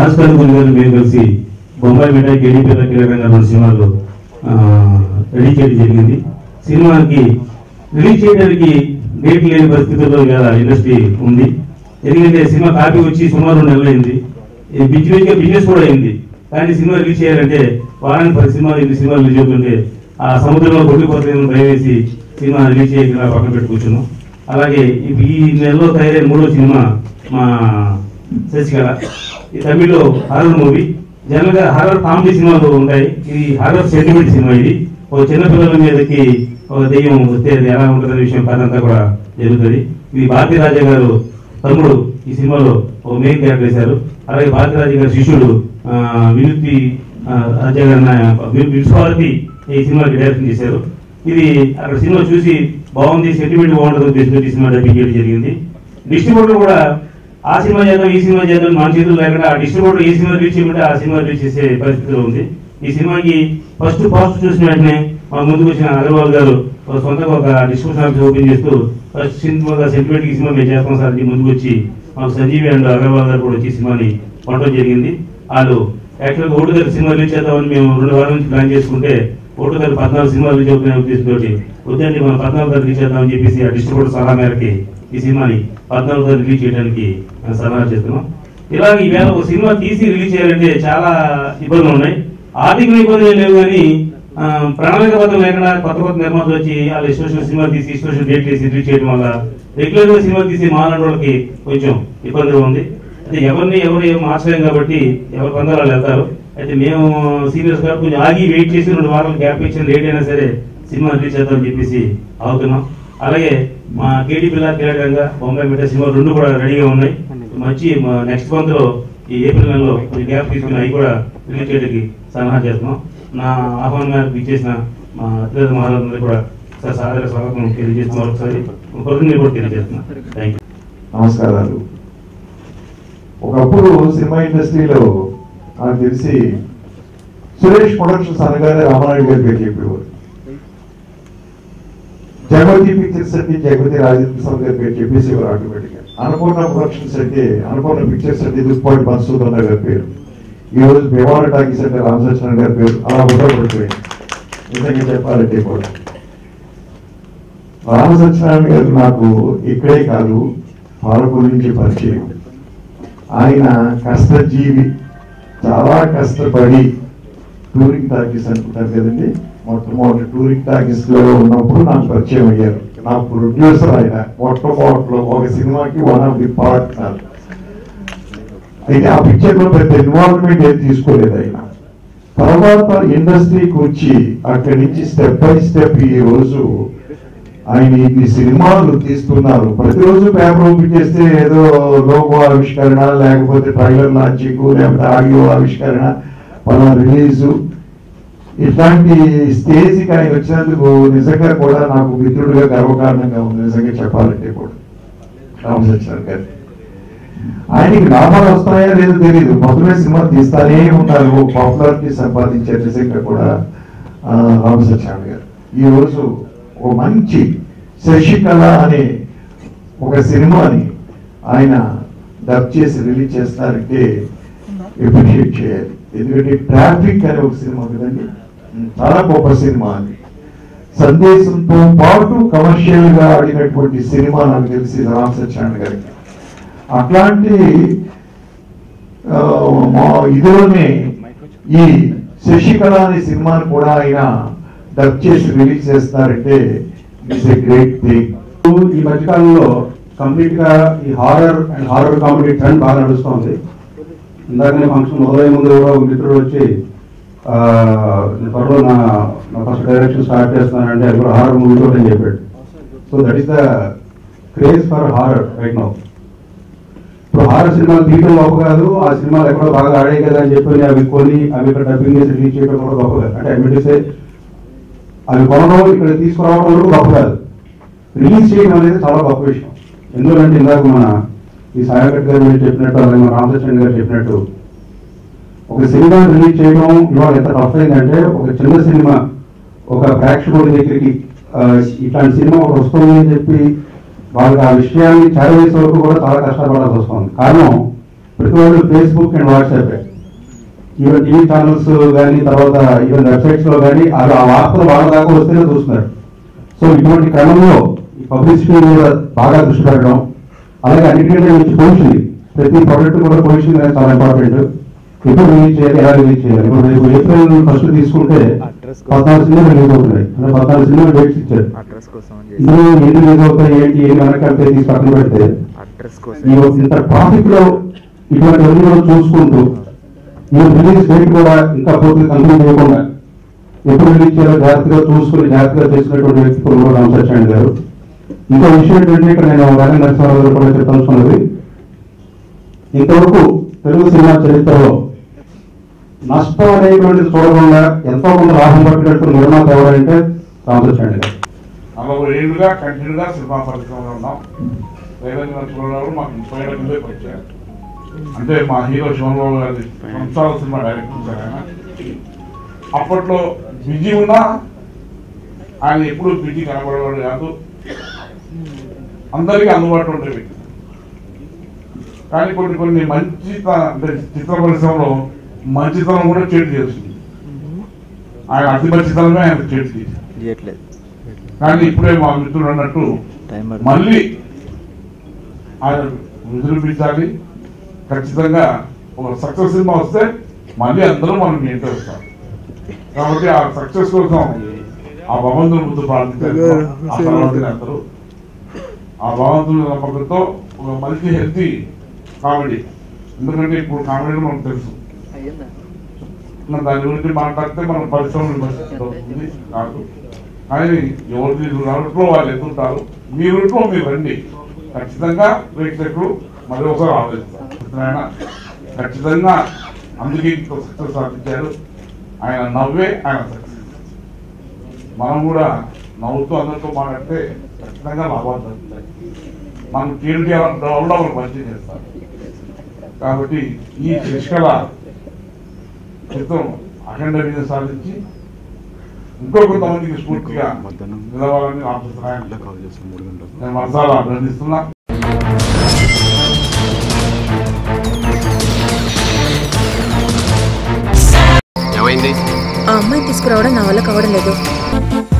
రాజ్ కనుగోలు గారు మేము కలిసి బొంబాయి మిఠాయి కేడీపీ కిరణ్ గారు రెండు సినిమాలు ఆ, రెడీ చేయడం జరిగింది సినిమాకి రిలీజ్ చేయడానికి డేట్ లేని పరిస్థితుల్లో ఇవాళ ఇండస్ట్రీ ఉంది ఎందుకంటే సినిమా కాపీ వచ్చి సుమారు రెండు నెలలు అయింది బిజినెస్ బిజినెస్ కూడా అయింది కానీ సినిమా రిలీజ్ చేయాలంటే వారానికి పది సినిమాలు ఎనిమిది సినిమాలు రిలీజ్ అవుతుంటే ఆ సముద్రంలో కొట్టుకుపోతుందని భయం వేసి సినిమా రిలీజ్ చేయకుండా పక్కన పెట్టి కూర్చున్నాం అలాగే ఈ- ఈ నెలలో తయారైన మూడో సినిమా మా శశికళ ఈ తమిళ్లో హారర్ మూవీ జనరల్ గా హారర్ కామెడీ సినిమాలు ఉంటాయి ఇది హారర్ సెంటిమెంట్ సినిమా ఇది ఒక చిన్న పిల్లల మీదకి ఒక దెయ్యం వస్తే అది ఎలా ఉంటుందనే విషయం కథ అంతా కూడా జరుగుతుంది ఇది భారతీ రాజా గారు తమ్ముడు ఈ సినిమాలో ఒక మెయిన్ క్యారెక్టర్ వేశారు అలాగే భారతీ రాజా గారి శిష్యుడు ఆ, వినుతి ఆ, రాజా గారి నా- వి- విశ్వారథి ఈ సినిమాకి డైరెక్షన్ చేశారు ఇది అక్కడ సినిమా చూసి బాగుంది సెంటిమెంట్ బాగుంటుంది ఉద్దేశంతో ఈ సినిమా డబ్బింగ్ చేయడం జరిగింది డిస్ట్రిబ్యూటర్ కూడా ఆ సినిమా చేద్దాం ఈ సినిమా చేద్దాం మన చేతులు లేకుండా ఆ డిస్ట్రిబ్యూటర్ ఏ సినిమా రిలీజ్ చేయమంటే ఆ సినిమా రిలీజ్ చేసే పరిస్థితిలో ఉంది ఈ సినిమాకి ఫస్ట్ పాస్ట్ చూసిన వెంటనే మా ముందుకు వచ్చిన అగర్వాల్ గారు ఒక సొంతంగా ఒక డిస్ట్రిబ్యూషన్ ఆఫీస్ ఓపెన్ చేస్తూ ఫస్ట్ సినిమాగా సెంటిమెంట్ ఈ సినిమా మేము చేస్తాం సార్ అని ముందుకు వచ్చి మాకు సంజీవి అండ్ అగర్వాల్ గారు కూడా వచ్చి ఈ సినిమాని కొనడం జరిగింది వాళ్ళు యాక్చువల్గా ఓటు గారి సినిమా రిలీజ్ చేద్దామని మేము రెండు వారాల నుంచి ప్లాన్ చేసుకుంటే ఓటు గారు పద్నాలుగు సినిమాలు రిలీజ్ అవుతున్న ఉద్దేశంతో వద్దండి మనం పద్నాలుగు గారు రిలీజ్ చేద్దామని చెప్పేసి ఆ డిస్ట్రిబ్యూటర్ సలహా మేరకి ఈ సినిమాని పద్నాలుగు గారు రిలీజ్ చేయడానికి ఆ, సలహా చేస్తున్నాం ఇలాగ ఈవేళ ఒక సినిమా తీసి రిలీజ్ చేయాలంటే చాలా ఇబ్బందులు ఉన్నాయి ఆర్థిక ఇబ్బందులు ఏం లేవు కానీ ఆ, ప్రణాళికబద్ధం లేకుండా కొత్త కొత్త నిర్మాతలు వచ్చి వాళ్ళ ఇష్టం సినిమా తీసి ఇష్టం డేట్ చేసి రిలీజ్ చేయడం వల్ల రెగ్యులర్ గా సినిమా తీసి మాలాంటి వాళ్ళకి కొంచెం ఇబ్బందిగా ఉంది అయితే ఎవరిని ఎవరు ఏం మార్చలేం కాబట్టి ఎవరు పొందాలి వాళ్ళు వెళ్తారు అయితే మేము సీనియర్స్ గా కొంచెం ఆగి వెయిట్ చేసి రెండు వారాలు గ్యాప్ ఇచ్చిన లేట్ అయినా సరే సినిమా రిలీజ్ చేద్దామని చెప్పేసి అవుతున్నాం అలాగే మా కేడీ పిల్ల కీలకంగా బొంబాయి మిఠా సినిమా రెండు కూడా రెడీగా ఉన్నాయి మంచి నెక్స్ట్ మంత్ లో ఈ ఏప్రిల్ నెలలో కొంచెం గ్యాప్ తీసుకుని అవి కూడా రిలీజ్ చేయడానికి సలహా చేస్తున్నాం నా ఆహ్వానం ఇచ్చేసిన మా అతిథి మహారాజులందరూ కూడా సార్ సాదర స్వాగతం తెలియజేస్తున్నారు ఒకసారి కృతజ్ఞతలు కూడా తెలియజేస్తున్నాను థ్యాంక్ యూ నమస్కారాలు ఒకప్పుడు సినిమా ఇండస్ట్రీలో నాకు తెలిసి సురేష్ ప్రొడక్షన్స్ అనగానే రామానాయుడు గారి పేరు చెప్పేవారు జగవతి పిక్చర్స్ అంటే జగవతి రాజేంద్ర స్వామి గారి పేరు చెప్పేసేవారు ఆటోమేటిక్గా అన్నపూర్ణ ప్రొడక్షన్స్ అంటే అన్నపూర్ణ పిక్చర్స్ అంటే దుప్పాటి మధుసూదన్ గారి పేరు ఈ రోజు భీమవరం టాకీస్ అంటే రామసత్యనారాయణ గారి పేరు అలా ఉండబడిపోయింది నిజంగా చెప్పాలంటే కూడా రామ సత్యనారాయణ గారు నాకు ఇక్కడే కాదు పాలకొల్లు నుంచి పరిచయం ఆయన కష్టజీవి చాలా కష్టపడి టూరింగ్ టాకీస్ అనుకుంటారు కదండి మొట్టమొదటి టూరింగ్ టాకీస్ లో ఉన్నప్పుడు నాకు పరిచయం అయ్యారు నా ప్రొడ్యూసర్ ఆయన మొట్టమొదటిలో ఒక సినిమాకి వన్ ఆఫ్ ది పార్ట్నర్ అయితే ఆ పిక్చర్ లో పెద్ద ఇన్వాల్వ్మెంట్ ఏం తీసుకోలేదు ఆయన తర్వాత ఇండస్ట్రీకి వచ్చి అక్కడి నుంచి స్టెప్ బై స్టెప్ ఈ రోజు ఆయన ఇన్ని సినిమాలు తీస్తున్నారు ప్రతిరోజు పేపర్ ఓపెన్ చేస్తే ఏదో లోగో ఆవిష్కరణ లేకపోతే ట్రైలర్ లాంచింగ్ లేకపోతే ఆడియో ఆవిష్కరణ పలా రిలీజు ఇట్లాంటి స్టేజ్కి ఆయన వచ్చినందుకు నిజంగా కూడా నాకు మిత్రుడిగా గర్వకారణంగా ఉంది నిజంగా చెప్పాలంటే కూడా రామసత్యనారాయణ గారు ఆయనకి లాభాలు వస్తాయా లేదో తెలియదు మొదలే సినిమా తీస్తానే ఉంటారు పాపులారిటీ సంపాదించారు నిజంగా కూడా ఆ, రామసత్యనారాయణ గారు ఈ రోజు ఒక మంచి శశికళ అనే ఒక సినిమాని ఆయన డబ్ చేసి రిలీజ్ చేస్తున్నారంటే అప్రిషియేట్ చేయాలి ఎందుకంటే ట్రాఫిక్ అనే ఒక సినిమా కదండి చాలా గొప్ప సినిమా అది సందేశంతో పాటు కమర్షియల్ గా ఆడినటువంటి సినిమా నాకు తెలిసి రామ్ సత్యనారాయణ గారికి అట్లాంటి ఆ, మా ఇదిలోనే ఈ శశికళ అనే సినిమాని కూడా ఆయన డబ్ చేసి రిలీజ్ చేస్తున్నారంటే ఇట్స్ ఎ గ్రేట్ థింగ్ ఈ మధ్యకాలంలో కంప్లీట్ గా ఈ horror and horror comedy trend బాగా నడుస్తుంది ఇందాకనే ఫంక్షన్ మొదలయ్యే ముందు కూడా ఒక మిత్రుడు వచ్చి ఆ, నేను త్వరలో నా నా ఫస్ట్ డైరెక్షన్ స్టార్ట్ చేస్తున్నానంటే అది కూడా హారర్ మూవీ తోటి అని చెప్పాడు so that is the craze for horror right now ఇప్పుడు హారర్ సినిమాలు తీయడం గొప్ప కాదు ఆ సినిమాలు ఎక్కడో బాగా ఆడాయి కదా అని చెప్పి అవి కొని అవి ఇక్కడ డబ్బింగ్ చేసి రిలీజ్ చేయడం కూడా గొప్ప కాదు అంటే అడ్మిటిసే అవి కొనడం ఇక్కడ తీసుకురావడం కూడా గొప్ప కాదు రిలీజ్ చేయడం అనేది చాలా గొప్ప విషయం ఎందుకంటే ఇందాక మన ఈ సాయకట్ గారు మీరు చెప్పినట్టు అలాగే మన రామకృష్ణ గారు చెప్పినట్టు ఒక సినిమా రిలీజ్ చేయడం ఇవాళ ఎంత టఫ్ అయిందంటే ఒక చిన్న సినిమా ఒక ప్రేక్షకుడి దగ్గరికి ఆ, ఇట్లాంటి సినిమా ఒకటి వస్తుంది అని చెప్పి వాళ్ళకి ఆ విషయాన్ని చేరవేసే వరకు కూడా చాలా కష్టపడాల్సి వస్తుంది కారణం ప్రతి వాళ్ళు Facebook and WhatsApp even TV channels కానీ తర్వాత ఈవెన్ వెబ్సైట్స్ లో కానీ అది ఆ వార్తలు వాళ్ళ దాకా వస్తేనే చూస్తున్నారు సో ఇటువంటి క్రమంలో ఈ పబ్లిసిటీ మీద బాగా దృష్టి పెట్టడం అలాగే అన్నిటికంటే మంచి పొజిషన్ ప్రతి ప్రోడక్ట్ కూడా పొజిషన్ అనేది చాలా ఇంపార్టెంట్ ఎప్పుడు రిలీజ్ చేయాలి ఎలా రిలీజ్ చేయాలి ఇప్పుడు రేపు ఏప్రిల్ ఫస్ట్ తీసుకుంటే పద్నాలుగు సినిమాలు రిలీజ్ అవుతున్నాయి అంటే పద్నాలుగు సినిమాలు డేట్స్ ఇచ్చారు అడ్రస్ కోసం అని ఇందులో చేసి ఎన్ని రిలీజ్ అవుతాయి ఏంటి ఎన్ని వెనకాల తీసి పక్కన పెడితే అడ్రస్ ఈ కోసం ఇంత ట్రాఫిక్ లో ఇటువంటివన్నీ కూడా చూసుకుంటూ ఈ రిలీజ్ డేట్ కూడా ఇంకా పూర్తిగా కంప్లీట్ చేయకుండా ఎప్పుడు రిలీజ్ చేయాలో జాగ్రత్తగా చూసుకుని జాగ్రత్తగా చేసినటువంటి వ్యక్తి కూడా రామసత్యాన్ని గారు ఇంకో విషయం ఏంటంటే ఇక్కడ నేను వేగం నరసింహారావు గారు కూడా చెప్పాల్సుకున్నది ఇంతవరకు తెలుగు సినిమా చరిత్రలో నష్టం అనేటువంటిది చూడకుండా ఎంతో కొంత లాభం పట్టినట్టు నిర్మాత ఎవరంటే రామసత్యాన్ని గారు నలభై ఏళ్ళుగా కంటిన్యూగా సినిమా పరిశ్రమలో ఉన్నాం రైల్వే నడుచుకున్నారు మాకు ముప్పై ఏళ్ళ ముందే పరిచయం అంటే మా హీరో శివబాబు గారి సంవత్సరాల సినిమా డైరెక్టర్ సార్ ఆయన అప్పట్లో బిజీ ఉన్నా ఆయన ఎప్పుడు బిజీ కనబడేవాడు కాదు అందరికీ అందుబాటులో ఉండే వ్యక్తి కానీ కొన్ని కొన్ని మంచి అంటే చిత్ర పరిశ్రమలో మంచితనం కూడా చెడు చేస్తుంది ఆయన అతి మంచితనమే ఆయన చెడు చేసింది చేయట్లేదు కానీ ఇప్పుడే మా మిత్రుడు అన్నట్టు టైం మళ్ళీ ఆయన విజృంభించాలి ఖచ్చితంగా ఒక సక్సెస్ సినిమా వస్తే మళ్ళీ అందరూ మనం మీ ఇంటి వస్తాం కాబట్టి ఆ సక్సెస్ కోసం ఆ భగవంతుని ముందు ప్రార్థించారు ఆ తర్వాత అందరూ ఆ భగవంతుని నమ్మకంతో ఒక మంచి హెల్తీ కామెడీ ఎందుకంటే ఇప్పుడు కామెడీ మనకు తెలుసు మనం దాని గురించి మాట్లాడితే మన పరిశ్రమ విమర్శిస్తుంది కాదు కానీ ఎవరి రూట్లో వాళ్ళు ఎదుగుతారు మీ రూట్లో మీరు రండి ఖచ్చితంగా ప్రేక్షకులు మరి ఒకసారి ఆలోచిస్తారు ఆయన ఖచ్చితంగా అందుకే ఇంకో సక్సెస్ సాధించారు ఆయన నవ్వే ఆయన సక్సెస్ మనం కూడా నవ్వుతూ అందరితో మాట్లాడితే ఖచ్చితంగా లాభాలు జరుగుతాయి మనం కీడు చేయాలంటే వల్ల వాళ్ళు మంచి చేస్తారు కాబట్టి ఈ శిష్కల చిత్రం అఖండ విజయం సాధించి ఇంకో కొంతమందికి స్ఫూర్తిగా నిలవాలని ఆశిస్తున్నాను నేను మనసారా అభినందిస్తున్నా ఏమైంది ఆ అమ్మాయిని తీసుకురావడం నా వల్ల కావడం లేదు